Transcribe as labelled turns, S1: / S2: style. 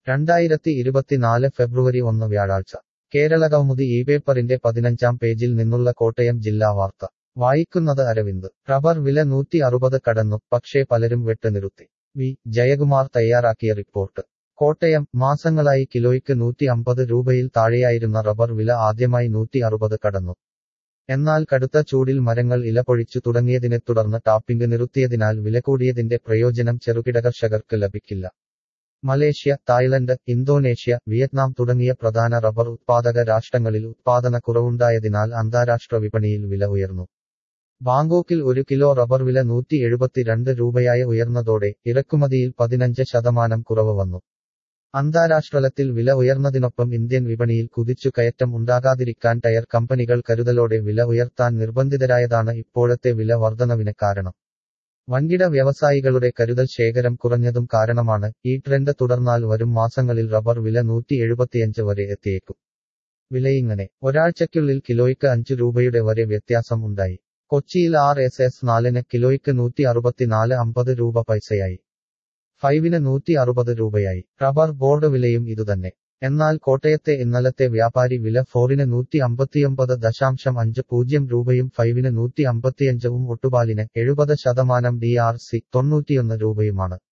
S1: രണ്ടായിരത്തി ഇരുപത്തിനാല് ഫെബ്രുവരി ഒന്ന് വ്യാഴാഴ്ച കേരളകൗമുദി ഈ പേപ്പറിന്റെ പതിനഞ്ചാം പേജിൽ നിന്നുള്ള കോട്ടയം ജില്ലാ വാർത്ത വായിക്കുന്നത് അരവിന്ദ് റബ്ബർ വില നൂറ്റി അറുപത് കടന്നു പക്ഷേ പലരും വെട്ടുനിറുത്തി വി ജയകുമാർ തയ്യാറാക്കിയ റിപ്പോർട്ട് കോട്ടയം മാസങ്ങളായി കിലോയ്ക്ക് നൂറ്റി അമ്പത് രൂപയിൽ താഴെയായിരുന്ന റബ്ബർ വില ആദ്യമായി നൂറ്റി അറുപത് കടന്നു എന്നാൽ കടുത്ത ചൂടിൽ മരങ്ങൾ ഇലപൊഴിച്ചു തുടങ്ങിയതിനെ തുടർന്ന് ടാപ്പിംഗ് നിർത്തിയതിനാൽ വില കൂടിയതിന്റെ പ്രയോജനം ചെറുകിട കർഷകർക്ക് ലഭിക്കില്ല മലേഷ്യ തായ്ലൻഡ് ഇന്തോനേഷ്യ വിയറ്റ്നാം തുടങ്ങിയ പ്രധാന റബ്ബർ ഉത്പാദക രാഷ്ട്രങ്ങളിൽ ഉത്പാദന കുറവുണ്ടായതിനാൽ അന്താരാഷ്ട്ര വിപണിയിൽ വില ഉയർന്നു ബാങ്കോക്കിൽ ഒരു കിലോ റബ്ബർ വില നൂറ്റി എഴുപത്തിരണ്ട് രൂപയായി ഉയർന്നതോടെ ഇറക്കുമതിയിൽ പതിനഞ്ച് ശതമാനം കുറവ് വന്നു അന്താരാഷ്ട്രതലത്തിൽ വില ഉയർന്നതിനൊപ്പം ഇന്ത്യൻ വിപണിയിൽ കുതിച്ചു കയറ്റം ഉണ്ടാകാതിരിക്കാൻ ടയർ കമ്പനികൾ കരുതലോടെ വില ഉയർത്താൻ നിർബന്ധിതരായതാണ് ഇപ്പോഴത്തെ വില വർധനവിന് കാരണം വൻകിട വ്യവസായികളുടെ കരുതൽ ശേഖരം കുറഞ്ഞതും കാരണമാണ് ഈ ട്രെൻഡ് തുടർന്നാൽ വരും മാസങ്ങളിൽ റബ്ബർ വില നൂറ്റി എഴുപത്തിയഞ്ച് വരെ എത്തിയേക്കും വിലയിങ്ങനെ ഒരാഴ്ചയ്ക്കുള്ളിൽ കിലോയ്ക്ക് അഞ്ചു രൂപയുടെ വരെ വ്യത്യാസം ഉണ്ടായി കൊച്ചിയിൽ ആർ എസ് എസ് നാലിന് കിലോയ്ക്ക് നൂറ്റി അറുപത്തിനാല് അമ്പത് രൂപ പൈസയായി ഫൈവിന് നൂറ്റി അറുപത് രൂപയായി റബ്ബർ ബോർഡ് വിലയും ഇതുതന്നെ എന്നാൽ കോട്ടയത്തെ ഇന്നലത്തെ വ്യാപാരി വില ഫോറിന് നൂറ്റി അമ്പത്തിയൊമ്പത് ദശാംശം അഞ്ച് പൂജ്യം രൂപയും ഫൈവിന് നൂറ്റി അമ്പത്തിയഞ്ചും ഒട്ടുപാലിന് എഴുപത് ശതമാനം ഡി ആർ സി തൊണ്ണൂറ്റിയൊന്ന് രൂപയുമാണ്